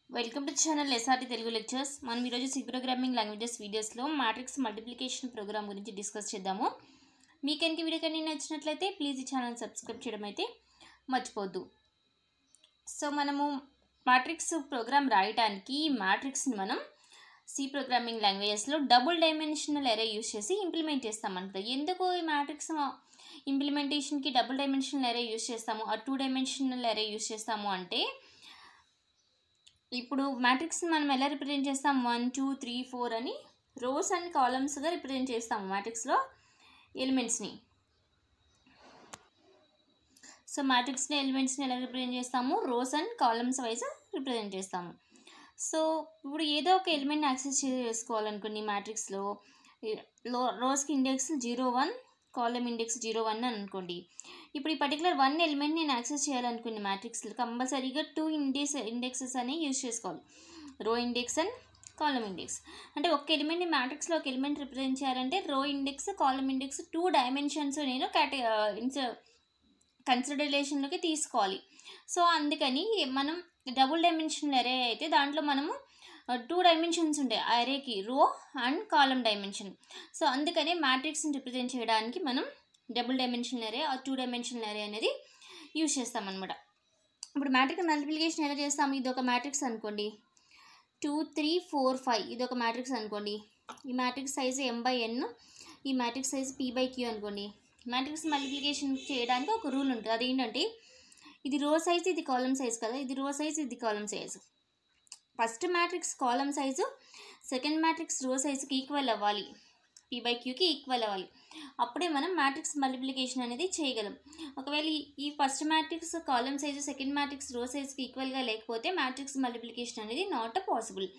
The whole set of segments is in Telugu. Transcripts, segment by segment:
welcome to channel SRT Telugu lectures మనం ఈరోజు సి ప్రోగ్రామింగ్ లాంగ్వేజెస్ వీడియోస్లో మ్యాట్రిక్స్ మల్టిప్లికేషన్ ప్రోగ్రామ్ గురించి డిస్కస్ చేద్దాము మీకు ఎంత వీడియో కానీ నచ్చినట్లయితే ప్లీజ్ ఈ ఛానల్ సబ్స్క్రైబ్ చేయడం అయితే మర్చిపోద్దు సో మనము మ్యాట్రిక్స్ ప్రోగ్రామ్ రాయడానికి ఈ మ్యాట్రిక్స్ని మనం సి ప్రోగ్రామింగ్ లాంగ్వేజెస్లో డబుల్ డైమెన్షనల్ ఎరే యూస్ చేసి ఇంప్లిమెంట్ చేస్తామన్నమాట ఎందుకు ఈ మ్యాట్రిక్స్ ఇంప్లిమెంటేషన్కి డబుల్ డైమెన్షనల్ ఎరే యూస్ చేస్తాము ఆ టూ డైమెన్షనల్ ఎరే యూస్ చేస్తాము అంటే ఇప్పుడు మ్యాట్రిక్స్ మనం ఎలా రిప్రజెంట్ చేస్తాం వన్ టూ త్రీ ఫోర్ అని రోస్ అండ్ కాలమ్స్గా రిప్రజెంట్ చేస్తాము మ్యాట్రిక్స్లో ఎలిమెంట్స్ని సో మ్యాట్రిక్స్ని ఎలిమెంట్స్ని ఎలా రిప్రజెంట్ చేస్తాము rows and columns wise represent చేస్తాము సో ఇప్పుడు ఏదో ఒక ఎలిమెంట్ని యాక్సెస్ చేసుకోవాలనుకోండి మ్యాట్రిక్స్లో లో రోస్కి index zero one column index zero one అని అనుకోండి ఇప్పుడు ఈ పర్టికులర్ వన్ ఎలిమెంట్ నేను యాక్సెస్ చేయాలనుకునే మ్యాట్రిక్స్లో కంపల్సరీగా టూ ఇండెక్స్ ఇండెక్సెస్ అనేవి యూజ్ చేసుకోవాలి row index and column index అంటే ఒక ఎలిమెంట్ని మ్యాట్రిక్స్లో ఒక ఎలిమెంట్ రిప్రజెంట్ చేయాలంటే row index column index two dimensions నేను కేట ఇన్స్ కన్సిడరేషన్లోకి తీసుకోవాలి సో అందుకని మనం డబుల్ డైమెన్షన్ అరే అయితే దాంట్లో మనము టూ డైమెన్షన్స్ ఉంటాయి ఆ అరేకి రో అండ్ కాలమ్ డైమెన్షన్ సో అందుకని మ్యాట్రిక్స్ని రిప్రజెంట్ చేయడానికి మనం డబుల్ డైమెన్షన్ అరే ఆ టూ డైమెన్షన్ అరే అనేది యూజ్ చేస్తామన్నమాట ఇప్పుడు మ్యాట్రిక్స్ మల్టిప్లికేషన్ ఎలా చేస్తాము ఇది ఒక మ్యాట్రిక్స్ అనుకోండి టూ త్రీ ఫోర్ ఫైవ్ ఇది ఒక మ్యాట్రిక్స్ అనుకోండి ఈ matrix size M by N ఈ matrix size P by Q అనుకోండి మ్యాట్రిక్స్ మల్టిప్లికేషన్ చేయడానికి ఒక రూల్ ఉంటుంది అదేంటంటే ఇది రో సైజ్ ఇది కాలమ్ సైజ్ కదా ఇది రో సైజ్ ఇది column size first matrix column size second matrix row సైజుకి ఈక్వల్ అవ్వాలి పీ బై క్యూకి ఈక్వల్ అవ్వాలి అప్పుడే మనం మ్యాట్రిక్స్ మల్టిప్లికేషన్ అనేది చేయగలం ఒకవేళ ఈ- ఈ first matrix column size second matrix row సైజుకి ఈక్వల్గా లేకపోతే మ్యాట్రిక్స్ మల్టిప్లికేషన్ అనేది నాట్ పాసిబుల్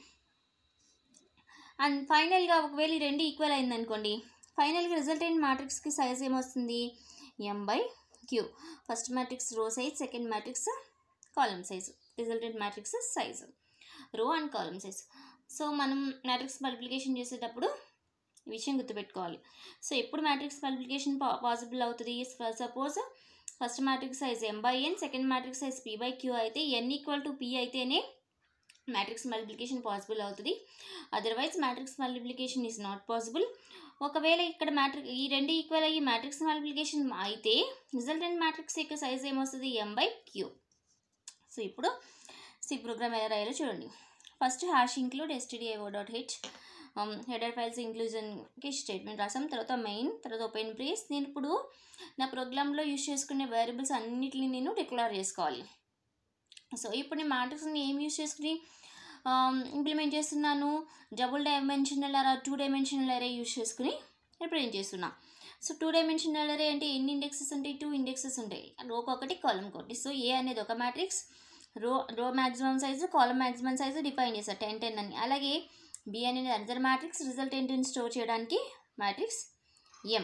అండ్ ఫైనల్గా ఒకవేళ ఈ రెండు ఈక్వల్ అయిందనుకోండి ఫైనల్గా రిజల్టెంట్ మ్యాట్రిక్స్కి సైజ్ ఏమొస్తుంది M by Q first matrix row size second matrix column size resultant matrix size row and column size so మనం మ్యాట్రిక్స్ మల్టిప్లికేషన్ చేసేటప్పుడు ఈ విషయం గుర్తుపెట్టుకోవాలి సో ఎప్పుడు మ్యాట్రిక్స్ మల్టిప్లికేషన్ పాసిబుల్ అవుతుంది suppose first matrix size M by N second matrix size P by Q అయితే ఎన్ ఈక్వల్ టు పీ అయితేనే మ్యాట్రిక్స్ మల్టిప్లికేషన్ పాసిబుల్ అవుతుంది otherwise matrix multiplication is not possible ఒకవేళ ఇక్కడ మ్యాట్రిక్ ఈ రెండు ఈక్వల్ అయ్యి మ్యాట్రిక్స్ మల్టిప్లికేషన్ అయితే రిజల్టెంట్ మ్యాట్రిక్స్ యొక్క సైజ్ ఏమొస్తుంది ఎం బై క్యూ సో ఇప్పుడు సి ప్రోగ్రామ్ ఎలా రాయాలో చూడండి first hash include STDIO dot H header files ఇంక్లూజన్కి స్టేట్మెంట్ రాసాం తర్వాత మెయిన్ తర్వాత ఓపెన్ ప్లేస్ నేను ఇప్పుడు నా ప్రోగ్రాంలో యూజ్ చేసుకునే వేరియబుల్స్ అన్నిటిని నేను డిక్లేర్ చేసుకోవాలి సో ఇప్పుడు నేను మ్యాట్రిక్స్ని ఏం యూజ్ చేసుకుని ఇంప్లిమెంట్ చేస్తున్నాను double dimensional array two dimensional array use చేసుకుని రిప్రజెంట్ చేస్తున్నా సో టూ డైమెన్షనల్ అరే అంటే ఎన్ని ఇండెక్సెస్ ఉంటాయి టూ ఇండెక్సెస్ ఉంటాయి రోకి ఒకటి కాలం ఒకటి సో ఏ అనేది ఒక matrix row row maximum size column maximum size define చేస్తారు టెన్ టెన్ అని అలాగే బి అనేది అదర్ మ్యాట్రిక్స్ రిజల్టెంట్ని స్టోర్ చేయడానికి మ్యాట్రిక్స్ ఎం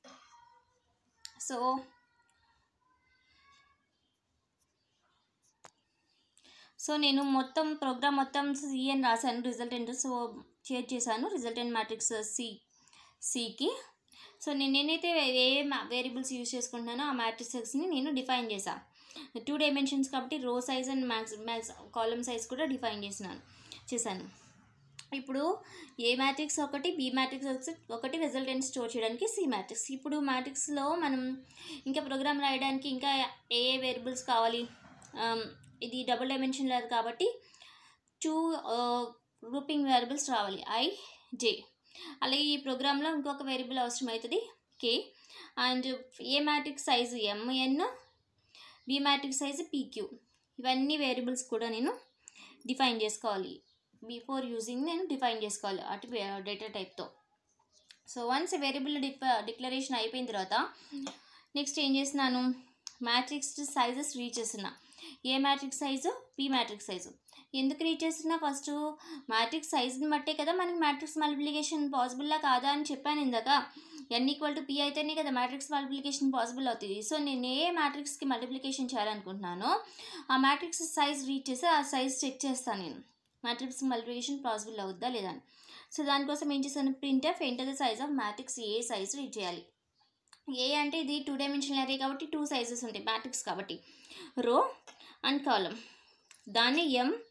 సో సో నేను మొత్తం ప్రోగ్రామ్ మొత్తం సి అని రాశాను రిజల్టెంట్ సో షేర్ చేశాను రిజల్టెంట్ మ్యాట్రిక్స్ సి సికి సో నేను నేనైతే ఏ వేరియబుల్స్ యూజ్ చేసుకుంటున్నానో ఆ మ్యాట్రిక్సెస్ని నేను డిఫైన్ చేశాను టూ డైమెన్షన్స్ కాబట్టి row size and max max column size కూడా డిఫైన్ చేసినాను చేశాను ఇప్పుడు ఏ మ్యాట్రిక్స్ ఒకటి బి మ్యాట్రిక్స్ ఒకటి రిజల్టెంట్ స్టోర్ చేయడానికి సి మ్యాట్రిక్స్ ఇప్పుడు మ్యాట్రిక్స్లో మనం ఇంకా ప్రోగ్రామ్ రాయడానికి ఇంకా ఏ ఏ వేరియబుల్స్ కావాలి ఆమ్, ఇది డబుల్ డైమెన్షనల్ కాబట్టి టూ గ్రూపింగ్ వేరియబుల్స్ రావాలి ఐ జే అలాగే ఈ ప్రోగ్రాంలో ఇంకొక వేరియబుల్ అవసరం అవుతుంది K and A matrix size MN B matrix size PQ ఇవన్నీ వేరియబుల్స్ కూడా నేను డిఫైన్ చేసుకోవాలి బిఫోర్ యూజింగ్ నేను డిఫైన్ చేసుకోవాలి అటు డేటా టైప్తో సో వన్స్ వేరియబుల్ డిఫ డిక్లరేషన్ అయిపోయిన తర్వాత నెక్స్ట్ ఏం చేస్తున్నాను మ్యాట్రిక్స్ సైజెస్ రీచ్ చేస్తున్నా A matrix size P matrix size ఎందుకు రీచ్ చేస్తున్నా ఫస్ట్ మ్యాట్రిక్స్ సైజ్ని బట్టే కదా మనకి మ్యాట్రిక్స్ మల్టిప్లికేషన్ పాసిబుల్లా కాదా అని చెప్పాను ఇందాక ఎన్ ఈక్వల్ టు పి అయితేనే కదా మ్యాట్రిక్స్ మల్టిప్లికేషన్ పాసిబుల్ అవుతుంది సో నేను ఏ మ్యాట్రిక్స్కి మల్టిప్లికేషన్ చేయాలనుకుంటున్నానో ఆ మ్యాట్రిక్స్ సైజ్ రీచ్ చేసి ఆ సైజ్ చెక్ చేస్తాను నేను మ్యాట్రిక్స్ మల్టిప్లికేషన్ పాసిబుల్ అవుద్దా లేదా అని సో దానికోసం ఏం చేశాను printf enter the size of matrix A size read చేయాలి ఏ అంటే ఇది టూ డైమెన్షనల్ అరే కాబట్టి టూ సైజెస్ ఉంటాయి మ్యాట్రిక్స్ కాబట్టి రో అండ్ కాలం దాన్ని ఎం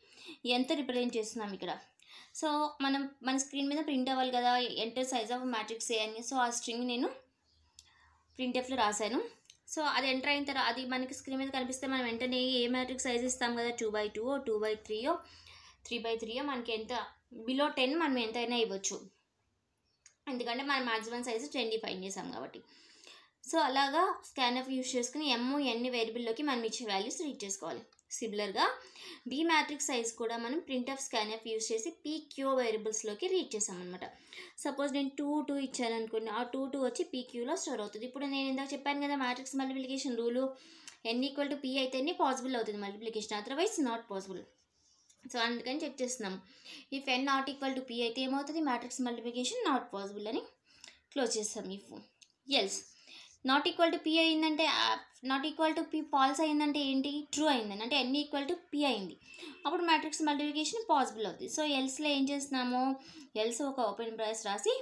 ఎంత రిప్రజెంట్ చేస్తున్నాం ఇక్కడ సో మనం మన స్క్రీన్ మీద ప్రింట్ అవ్వాలి కదా enter size of matrix A అని సో ఆ స్ట్రింగ్ నేను ప్రింట్ఎఫ్లో రాశాను సో అది ఎంటర్ అయిన తర్వాత అది మనకి స్క్రీన్ మీద కనిపిస్తే మనం వెంటనే ఏ మ్యాట్రిక్స్ సైజ్ ఇస్తాం కదా two by two two by త్రీయో త్రీ బై త్రీయో మనకి ఎంత బిలో టెన్ మనం ఎంతైనా ఇవ్వచ్చు ఎందుకంటే మనం మ్యాక్సిమం సైజు టెన్ డిఫైన్ చేసాం కాబట్టి సో అలాగా స్కానఫ్ యూస్ చేసుకుని ఎమ్ ఎన్ని వేరియబుల్లోకి మనం ఇచ్చే వాల్యూస్ రీడ్ చేసుకోవాలి సిమిలర్గా బి మ్యాట్రిక్స్ సైజ్ కూడా మనం ప్రింట్ ఆఫ్ స్కానఫ్ యూస్ చేసి పీక్యూ వేరియబుల్స్లోకి రీడ్ చేసామన్నమాట సపోజ్ నేను టూ టూ ఇచ్చాను అనుకోండి ఆ టూ టూ వచ్చి పీక్యూలో స్టోర్ అవుతుంది ఇప్పుడు నేను ఇందాక చెప్పాను కదా matrix multiplication rule N equal to P అయితేనే పాసిబుల్ అవుతుంది multiplication otherwise not possible so అందుకని చెక్ చేస్తున్నాం if N not equal to P అయితే ఏమవుతుంది మ్యాట్రిక్స్ మల్టిప్లికేషన్ నాట్ పాసిబుల్ అని క్లోజ్ చేస్తాం if else not equal to P అయిందంటే not equal to P false అయిందంటే ఏంటి ట్రూ అయిందని అంటే ఎన్ ఈక్వల్ టు పీ అయింది అప్పుడు మ్యాట్రిక్స్ మల్టిప్లికేషన్ పాసిబుల్ అవుతుంది సో ఎల్స్లో ఏం చేస్తున్నాము ఎల్స్ ఒక ఓపెన్ బ్రాస్ రాసి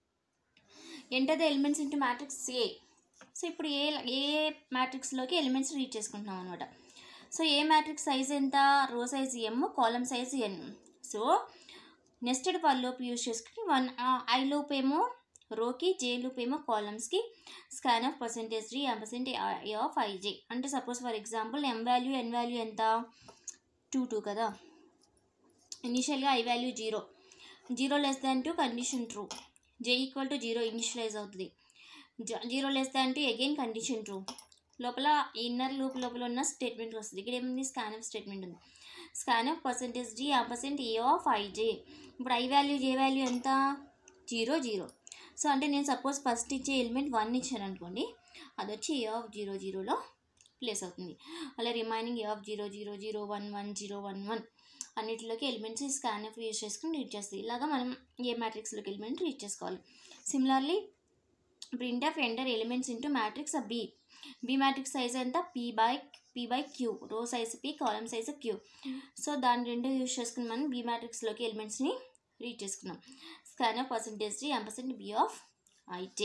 enter the elements into matrix A so ఇప్పుడు ఏ ఏ మ్యాట్రిక్స్లోకి ఎలిమెంట్స్ రీడ్ చేసుకుంటున్నాం అనమాట సో ఏ మ్యాట్రిక్స్ సైజ్ ఎంత row size M column size N so nested for loop use చేసుకుని వన్ ఐ లోపు ఏమో రోకి జే లూప్ ఏమో కాలమ్స్కి scanf percentage D percent A of IJ అంటే suppose for example M value N value ఎంత టూ టూ కదా ఇనిషియల్గా I value zero zero less than two condition true J equal to zero initialize అవుతుంది zero less than two again condition true లోపల ఇన్నర్ లూప్ లోపల ఉన్న స్టేట్మెంట్ వస్తుంది ఇక్కడ ఏముంది స్కాన్ ఆఫ్ స్టేట్మెంట్ ఉంది స్కాన్ ఆఫ్ పర్సెంటేజ్ డి ఆ పర్సెంట్ ఏ ఆఫ్ ఐజే ఇప్పుడు ఐ వాల్యూ జే వాల్యూ ఎంత జీరో జీరో సో అంటే నేను సపోజ్ ఫస్ట్ ఇచ్చే ఎలిమెంట్ వన్ ఇచ్చాను అనుకోండి అది వచ్చి ఏ ఆఫ్ జీరో జీరోలో ప్లేస్ అవుతుంది అలా remaining A of zero zero zero one one zero one one అన్నిటిలోకి ఎలిమెంట్స్ స్కాన్ ఆఫ్ యూస్ చేసుకుని రీడ్ చేస్తుంది ఇలాగా మనం ఏ మ్యాట్రిక్స్లోకి ఎలిమెంట్ రీడ్ చేసుకోవాలి similarly printf enter elements into matrix ఆ బి బి మ్యాట్రిక్స్ సైజ్ ఎంత P by P by Q row size P column size Q so దాని రెండు యూస్ చేసుకుని మనం బి మ్యాట్రిక్స్లోకి ఎలిమెంట్స్ని రీడ్ చేసుకున్నాం scanf percentage D M percent B of IJ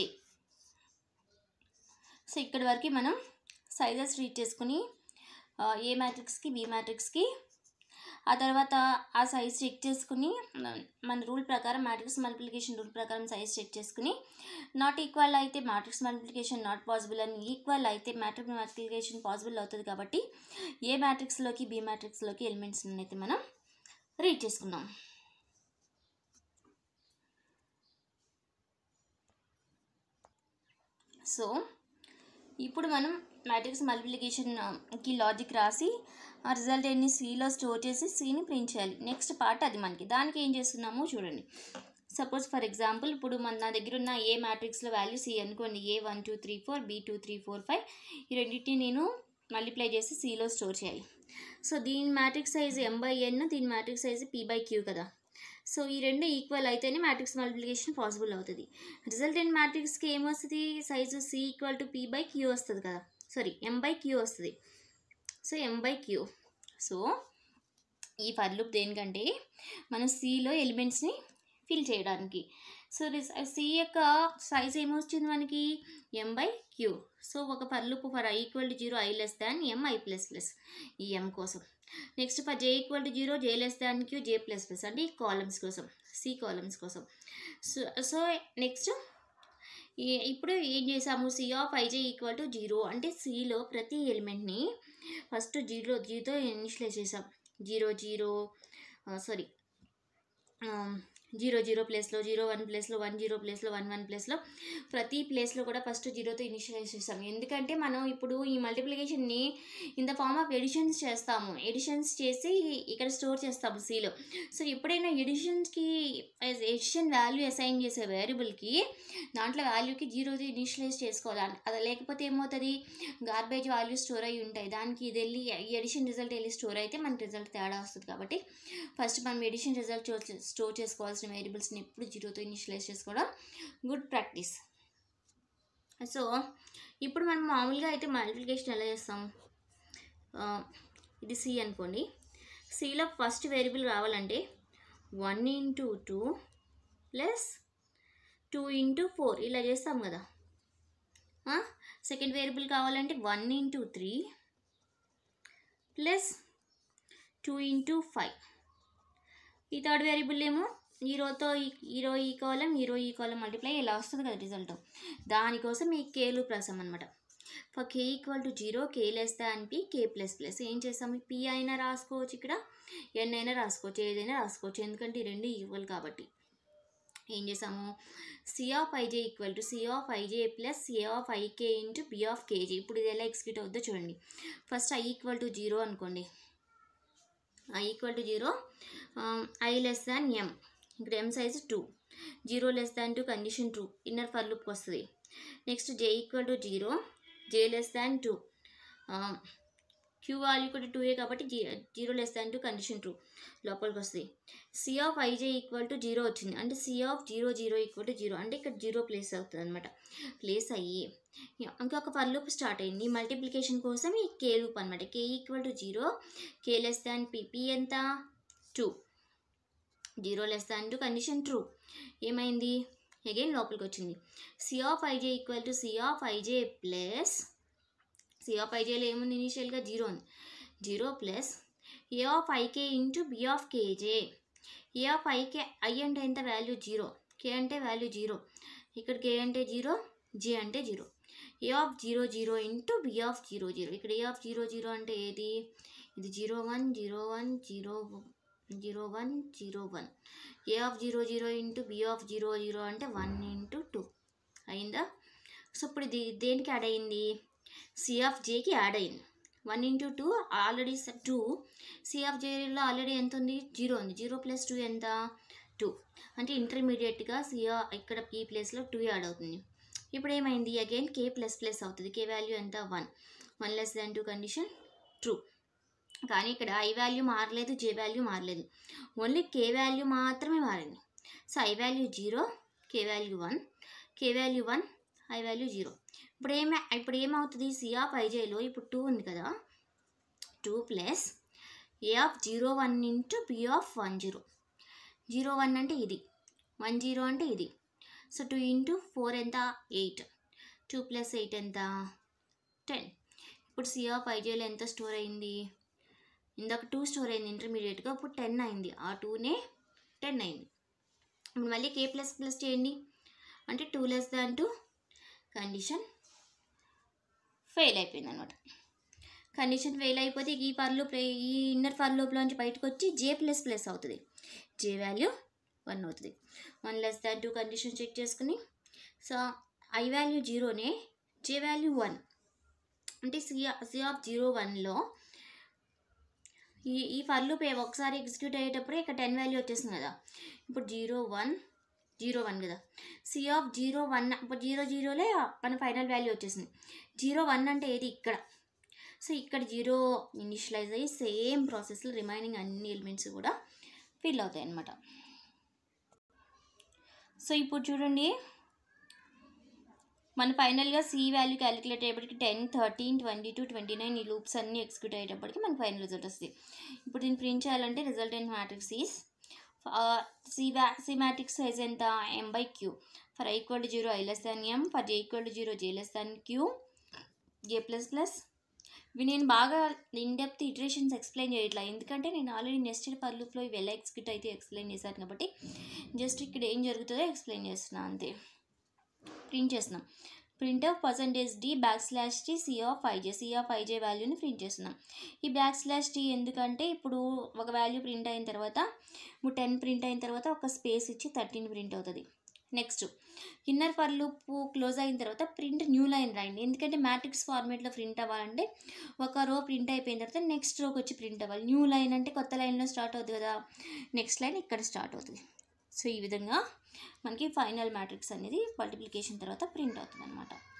so ఇక్కడి వరకు మనం సైజెస్ రీడ్ చేసుకుని ఆ, ఏ మ్యాట్రిక్స్కి బి మ్యాట్రిక్స్కి ఆ తర్వాత ఆ సైజ్ చెక్ చేసుకుని మన- మన రూల్ ప్రకారం మ్యాట్రిక్స్ మల్టిప్లికేషన్ రూల్ ప్రకారం సైజ్ చెక్ చేసుకుని నాట్ ఈక్వల్ అయితే మ్యాట్రిక్స్ మల్టిప్లికేషన్ నాట్ పాసిబుల్ అని ఈక్వల్ అయితే మ్యాట్రిక్ మల్టిప్లికేషన్ పాసిబుల్ అవుతుంది కాబట్టి ఏ మ్యాట్రిక్స్లోకి బి మ్యాట్రిక్స్లోకి ఎలిమెంట్స్ అయితే మనం రీడ్ చేసుకున్నాం సో ఇప్పుడు మనం మ్యాట్రిక్స్ మల్టిప్లికేషన్కి లాజిక్ రాసి ఆ రిజల్ట్ ఎన్ని సీలో స్టోర్ చేసి సీని ప్రింట్ చేయాలి నెక్స్ట్ పార్ట్ అది మనకి దానికి ఏం చేస్తున్నామో చూడండి సపోజ్ ఫర్ ఎగ్జాంపుల్ ఇప్పుడు మన నా దగ్గర ఉన్న ఏ మ్యాట్రిక్స్లో వాల్యూ సి అనుకోండి A one two three four B two three four five ఈ రెండింటిని నేను మల్టిప్లై చేసి సిలో స్టోర్ చేయాలి సో దీని matrix size M by N దీని matrix size P by Q కదా సో ఈ రెండు ఈక్వల్ అయితేనే మ్యాట్రిక్స్ మల్టిప్లికేషన్ పాసిబుల్ అవుతుంది రిజల్టెంట్ మ్యాట్రిక్స్కి ఏమొస్తుంది size C equal to P by Q వస్తుంది కదా సారీ ఎం బై క్యూ వస్తుంది so M by Q so ఈ ఫర్ లూప్ దేనికంటే మనం సిలో ఎలిమెంట్స్ని ఫిల్ చేయడానికి సో సి యొక్క సైజ్ ఏమొచ్చింది మనకి ఎం బై క్యూ సో ఒక for loop for I equal to zero I less than M I plus plus ఈ ఎం కోసం next for J equal to zero J less than Q J plus plus అంటే ఈ కాలమ్స్ కోసం సి కాలమ్స్ కోసం సో సో నెక్స్ట్ ఈ- ఇప్పుడు ఏం చేసాము C of IJ equal to zero అంటే సిలో ప్రతి ఎలిమెంట్ని ఫస్ట్ జీరో జీరోతో ఇనిషియలైజ్ చేసాం zero zero sorry zero zero ప్లేస్లో జీరో వన్ ప్లేస్లో వన్ జీరో ప్లేస్లో వన్ వన్ ప్లేస్లో ప్రతి ప్లేస్లో కూడా ఫస్ట్ జీరోతో ఇనిషియలైజ్ చేస్తాం ఎందుకంటే మనం ఇప్పుడు ఈ మల్టిప్లికేషన్ని in the form of additions చేస్తాము ఎడిషన్స్ చేసి ఇక్కడ స్టోర్ చేస్తాము సిలో సో ఎప్పుడైనా ఎడిషన్స్కి ఎడిషన్ వాల్యూ అసైన్ చేసే వేరియబుల్కి దాంట్లో వాల్యూకి జీరోతో ఇనిషియలైజ్ చేసుకోవాలి అన్- అది లేకపోతే ఏమవుతుంది గార్బేజ్ వాల్యూ స్టోర్ అయి ఉంటాయి దానికి ఇది వెళ్ళి ఈ ఎడిషన్ రిజల్ట్ వెళ్ళి స్టోర్ అయితే మనకి రిజల్ట్ తేడా వస్తుంది కాబట్టి ఫస్ట్ మనం ఎడిషన్ రిజల్ట్ స్టోర్ చేసుకోవాల్సిన వేరియబుల్స్ని ఎప్పుడు జీరోతో ఇనిషియలైజ్ చేసుకోవడం గుడ్ ప్రాక్టీస్ సో ఇప్పుడు మనం మామూలుగా అయితే మల్టిప్లికేషన్ ఎలా చేస్తాం ఆ, ఇది సి అనుకోండి సిలో ఫస్ట్ వేరియబుల్ రావాలంటే one into two plus two into four ఇలా చేస్తాం కదా సెకండ్ వేరియబుల్ కావాలంటే one into three plus two into five ఈ థర్డ్ వేరియబుల్ ఏమో ఈ రోతో ఈ ఈ రో ఈ కాలం ఈ రో ఈ కాలం మల్టిప్లై ఇలా వస్తుంది కదా రిజల్ట్ దానికోసం ఈ కే లూప్ రాసాం అనమాట for K equal to zero K less than P K plus plus ఏం చేస్తాము పి అయినా రాసుకోవచ్చు ఇక్కడ ఎన్ అయినా రాసుకోవచ్చు ఏదైనా రాసుకోవచ్చు ఎందుకంటే ఈ రెండు ఈక్వల్ కాబట్టి ఏం చేసాము C of IJ equal to C of IJ plus C of IK into B of KJ ఇప్పుడు ఇది ఎలా ఎక్స్క్యూట్ అవుతుందో చూడండి first I equal to zero అనుకోండి I equal to zero I less than M ఇక్కడ M size two zero less than two condition true inner for లుప్కి వస్తుంది next J equal to zero J less than two Q value కూడా టూ ఏ కాబట్టి G zero less than two condition true లోపలికి వస్తుంది C of IJ equal to zero వచ్చింది అంటే C of zero zero equal to zero అంటే ఇక్కడ జీరో ప్లేస్ అవుతుంది అనమాట ప్లేస్ అయ్యి ఇంకొక ఫర్ లూప్ స్టార్ట్ అయింది మల్టిప్లికేషన్ కోసం ఈ కే లూప్ అనమాట K equal to zero K less than P P ఎంత two zero less than two condition true ఏమైంది అగైన్ లోపలికి వచ్చింది C of IJ equal to C of IJ plus C of ఐజేలో ఏముంది ఇనీషియల్గా జీరో ఉంది zero plus A of IK into B of KJ A of IK I అంటే ఎంత వాల్యూ జీరో కే అంటే వాల్యూ జీరో ఇక్కడ కే అంటే జీరో జే అంటే zero A of zero zero into B of zero zero ఇక్కడ ఏ ఆఫ్ జీరో జీరో అంటే ఏది ఇది zero one zero one zero zero one zero one A of zero zero into B of zero zero అంటే వన్ ఇంటూ టూ అయిందా సో ఇప్పుడు ఇది దేనికి యాడ్ అయింది సి ఆఫ్ జేకి యాడ్ అయింది one into two already two C of జేలో ఆల్రెడీ ఎంత ఉంది జీరో ఉంది జీరో ప్లస్ టూ ఎంత టూ అంటే ఇంటర్మీడియట్గా సి ఇక్కడ ఈ ప్లేస్లో టూ యాడ్ అవుతుంది ఇప్పుడు ఏమైంది అగైన్ కే ప్లస్ ప్లస్ అవుతుంది కే వాల్యూ ఎంత one one less than two condition true కానీ ఇక్కడ ఐ వాల్యూ మారలేదు జే వాల్యూ మారలేదు ఓన్లీ కే వాల్యూ మాత్రమే మారింది so I value zero K value one K value one I value zero ఇప్పుడు ఏమే ఇప్పుడు ఏమవుతుంది సి ఆఫ్ ఐజేలో ఇప్పుడు టూ ఉంది కదా two plus A of zero one into B of one zero zero one అంటే ఇది వన్ జీరో అంటే ఇది సో టూ ఇంటూ ఫోర్ ఎంత ఎయిట్ టూ ప్లస్ ఎయిట్ ఎంత టెన్ ఇప్పుడు సి ఆఫ్ ఐజేలో ఎంత స్టోర్ అయింది ఇందాక టూ స్టోర్ అయింది ఇంటర్మీడియట్గా ఇప్పుడు టెన్ అయింది ఆ టూనే టెన్ అయింది ఇప్పుడు మళ్ళీ కే ప్లస్ ప్లస్ చేయండి అంటే two less than two condition fail అయిపోయింది అనమాట కండిషన్ ఫెయిల్ అయిపోతే ఈ ఫర్ లూప్ ఈ ఇన్నర్ ఫర్ లూప్లోంచి బయటకు వచ్చి జే ప్లస్ ప్లస్ అవుతుంది జే వాల్యూ వన్ అవుతుంది one less than two condition check చేసుకుని సో ఐ వాల్యూ జీరోనే జే వాల్యూ వన్ అంటే సి సి ఆఫ్ జీరో వన్లో ఈ ఈ ఫర్ లూప్ ఒకసారి ఎగ్జిక్యూట్ అయ్యేటప్పుడే ఇక్కడ టెన్ వాల్యూ వచ్చేసింది కదా ఇప్పుడు జీరో వన్ జీరో వన్ కదా సి ఆఫ్ జీరో వన్ ఇప్పుడు జీరో జీరోలే మన ఫైనల్ వాల్యూ వచ్చేసింది జీరో వన్ అంటే ఏది ఇక్కడ సో ఇక్కడ జీరో ఇనిషియలైజ్ అయ్యి సేమ్ ప్రాసెస్లో రిమైనింగ్ అన్ని ఎలిమెంట్స్ కూడా ఫిల్ అవుతాయి అన్నమాట సో ఇప్పుడు చూడండి మన ఫైనల్గా సి వాల్యూ క్యాలిక్యులేట్ అయ్యేప్పటికి ten thirteen twenty two twenty nine ఈ లూప్స్ అన్నీ ఎక్స్క్యూట్ అయ్యేటప్పటికి మనకి ఫైనల్ రిజల్ట్ వస్తుంది ఇప్పుడు దీన్ని ప్రింట్ చేయాలంటే result in matrix is C వ్యా సి మ్యాట్రిక్స్ సైజ్ ఎంత M by queue for equal to zero I less than m for J equal to zero J less than Q J plus plus ఇవి నేను బాగా ఇన్ డెప్త్ ఇటరేషన్స్ ఎక్స్ప్లెయిన్ చేయట్లా ఎందుకంటే నేను ఆల్రెడీ నెక్స్ట్ పర్ లూప్లో ఇవి ఎలా ఎక్స్క్యూట్ అయితే ఎక్స్ప్లెయిన్ చేశాను కాబట్టి జస్ట్ ఇక్కడ ఏం జరుగుతుందో ఎక్స్ప్లెయిన్ చేస్తున్నాను అంతే ప్రింట్ చేస్తున్నాం print of percentage d back slash t c of ij c of ij వాల్యూని ప్రింట్ చేస్తున్నాం ఈ బ్యాక్ స్లాష్ టీ ఎందుకంటే ఇప్పుడు ఒక వాల్యూ ప్రింట్ అయిన తర్వాత ఇప్పుడు టెన్ ప్రింట్ అయిన తర్వాత ఒక స్పేస్ ఇచ్చి థర్టీన్ ప్రింట్ అవుతుంది next inner for loop close అయిన తర్వాత ప్రింట్ న్యూ లైన్ రాయండి ఎందుకంటే మ్యాట్రిక్స్ ఫార్మేట్లో ప్రింట్ అవ్వాలంటే ఒక రో ప్రింట్ అయిపోయిన తర్వాత నెక్స్ట్ రోకి వచ్చి ప్రింట్ అవ్వాలి న్యూ లైన్ అంటే కొత్త లైన్లో స్టార్ట్ అవుతుంది కదా నెక్స్ట్ లైన్ ఇక్కడ స్టార్ట్ అవుతుంది సో ఈ విధంగా మనకి ఫైనల్ మ్యాట్రిక్స్ అనేది మల్టిప్లికేషన్ తర్వాత ప్రింట్ అవుతుంది అనమాట